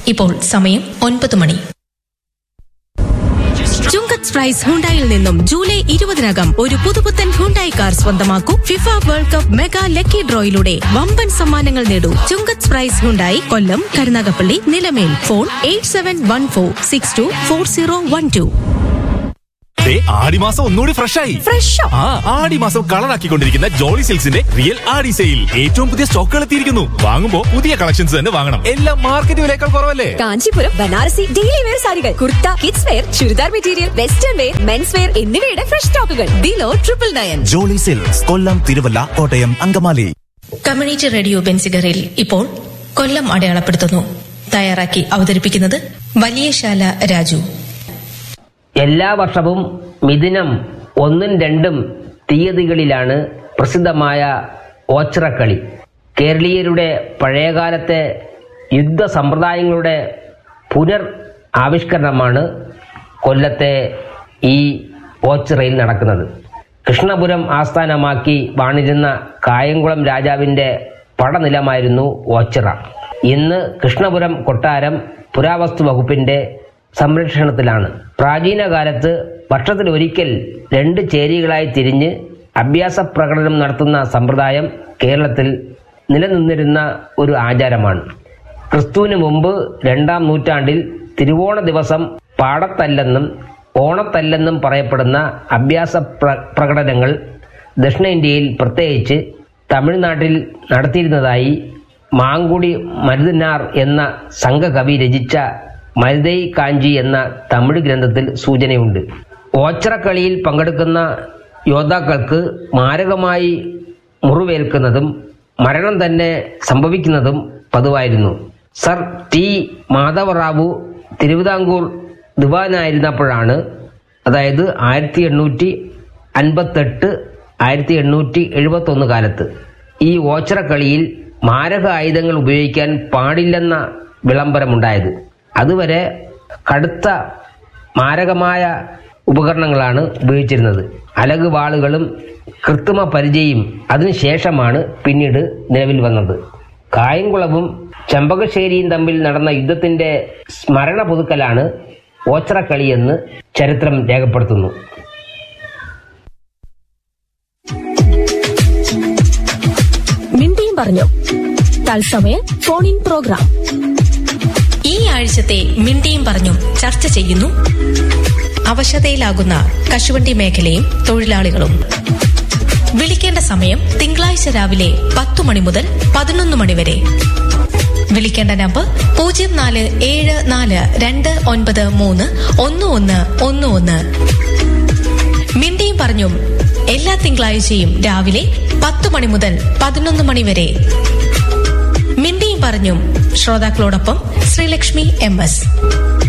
ഇപ്പോൾ സമയം ഒൻപത് മണി ചുങ്കത്ത് പ്രൈസ് ഹുണ്ടായിൽ നിന്നും ജൂലൈ ഇരുപതിനകം ഒരു പുതുപുത്തൻ ഹുണ്ടായി കാർ സ്വന്തമാക്കൂ FIFA world cup mega lucky ഡ്രോയിലൂടെ വമ്പൻ സമ്മാനങ്ങൾ നേടൂ Chungath prize Hyundai Kollam Karunagappally Nilamel phone eight seven one four six two four zero one two ദേ, ആടിമാസം ഒന്നുകൂടി ഫ്രഷ് ആയി ഫ്രഷോ ആ ആടിമാസം കളറാക്കിക്കൊണ്ടിരിക്കുന്ന ജോളി സിൽക്സിന്റെ റിയൽ ആടി സെയിൽ ഏറ്റവും പുതിയ സ്റ്റോക്കുകൾ എത്തിയിരിക്കുന്നു വാങ്ങുമ്പോ പുതിയ കളക്ഷൻസ് തന്നെ വാങ്ങണം എല്ലാം മാർക്കറ്റ് വിലയേക്കാൾ കുറവല്ലേ കാഞ്ചീപുരം ബനാറസി ഡെയിലി വെയർ സാരികൾ kurta kids wear churidar material western wear men's wear എന്നിവയുടെ ഫ്രഷ് സ്റ്റോക്കുകൾ below triple nine Jolly Silks Kollam Thiruvalla Kottayam Angamaly community radio ബെൻസിഗറിൽ ഇപ്പോൾ കൊല്ലം അടയാളപ്പെടുത്തുന്നു തയ്യാറാക്കി അവതരിപ്പിക്കുന്നത് വലിയശാല രാജു എല്ലാ വർഷവും മിഥുനം ഒന്നും രണ്ടും തീയതികളിലാണ് പ്രസിദ്ധമായ ഓച്ചിറക്കളി കേരളീയരുടെ പഴയകാലത്തെ യുദ്ധ സമ്പ്രദായങ്ങളുടെ പുനർ ആവിഷ്കരണമാണ് കൊല്ലത്തെ ഈ ഓച്ചിറയിൽ നടക്കുന്നത് കൃഷ്ണപുരം ആസ്ഥാനമാക്കി വാണിരുന്ന കായംകുളം രാജാവിന്റെ പടനിലമായിരുന്നു ഓച്ചിറ ഇന്ന് കൃഷ്ണപുരം കൊട്ടാരം പുരാവസ്തു വകുപ്പിന്റെ സംരക്ഷണത്തിലാണ് പ്രാചീന കാലത്ത് വർഷത്തിലൊരിക്കൽ രണ്ട് ചേരികളായി തിരിഞ്ഞ് അഭ്യാസ പ്രകടനം നടത്തുന്ന സമ്പ്രദായം കേരളത്തിൽ നിലനിന്നിരുന്ന ഒരു ആചാരമാണ് ക്രിസ്തുവിന് മുമ്പ് രണ്ടാം നൂറ്റാണ്ടിൽ തിരുവോണ ദിവസം പാടത്തല്ലെന്നും ഓണത്തല്ലെന്നും പറയപ്പെടുന്ന അഭ്യാസ പ്ര- പ്രകടനങ്ങൾ ദക്ഷിണേന്ത്യയിൽ പ്രത്യേകിച്ച് തമിഴ്നാട്ടിൽ നടത്തിയിരുന്നതായി മാങ്കുടി മരുതനാർ എന്ന സംഘകവി രചിച്ച മരുതൈ കാഞ്ചി എന്ന തമിഴ് ഗ്രന്ഥത്തിൽ സൂചനയുണ്ട് ഓച്ചിറക്കളിയിൽ പങ്കെടുക്കുന്ന യോദ്ധാക്കൾക്ക് മാരകമായി മുറിവേൽക്കുന്നതും മരണം തന്നെ സംഭവിക്കുന്നതും പതിവായിരുന്നു സർ ടി മാധവറാവു തിരുവിതാംകൂർ ദിവാനായിരുന്നപ്പോഴാണ് അതായത് ആയിരത്തി എണ്ണൂറ്റി അൻപത്തെട്ട് ആയിരത്തി എണ്ണൂറ്റി എഴുപത്തി ഒന്ന് കാലത്ത് ഈ ഓച്ചിറക്കളിയിൽ മാരക ആയുധങ്ങൾ ഉപയോഗിക്കാൻ പാടില്ലെന്ന വിളംബരമുണ്ടായത് അതുവരെ കടുത്ത മാരകമായ ഉപകരണങ്ങളാണ് ഉപയോഗിച്ചിരുന്നത് അലക് വാളുകളും കൃത്രിമ പരിചയും അതിനുശേഷമാണ് പിന്നീട് നിലവിൽ വന്നത് കായംകുളവും ചെമ്പകശ്ശേരിയും തമ്മിൽ നടന്ന യുദ്ധത്തിന്റെ സ്മരണ പുതുക്കലാണ് ഓച്ചിറക്കളിയെന്ന് ചരിത്രം രേഖപ്പെടുത്തുന്നു മിണ്ടിയും പറഞ്ഞു തത്സമയ ഫോൺ ഇൻ പ്രോഗ്രാം ഈ ആഴ്ചത്തെ മിണ്ടിയും പറഞ്ഞും ചർച്ച ചെയ്യുന്നു അവശതയിലാകുന്ന കശുവണ്ടി മേഖലയും തൊഴിലാളികളും വിളിക്കേണ്ട സമയം തിങ്കളാഴ്ച രാവിലെ പത്തു മണി മുതൽ പതിനൊന്ന് മണി വരെ വിളിക്കേണ്ട നമ്പർ പൂജ്യം നാല് ഏഴ് നാല് രണ്ട് ഒൻപത് മൂന്ന് ഒന്ന് ഒന്ന് ഒന്ന് ഒന്ന് മിണ്ടിയും പറഞ്ഞും എല്ലാ തിങ്കളാഴ്ചയും രാവിലെ പത്തു മണി മുതൽ പതിനൊന്ന് മണി വരെ മിണ്ടിയും പറഞ്ഞും ശ്രോതാക്കളോടൊപ്പം ശ്രീലക്ഷ്മി എം എസ്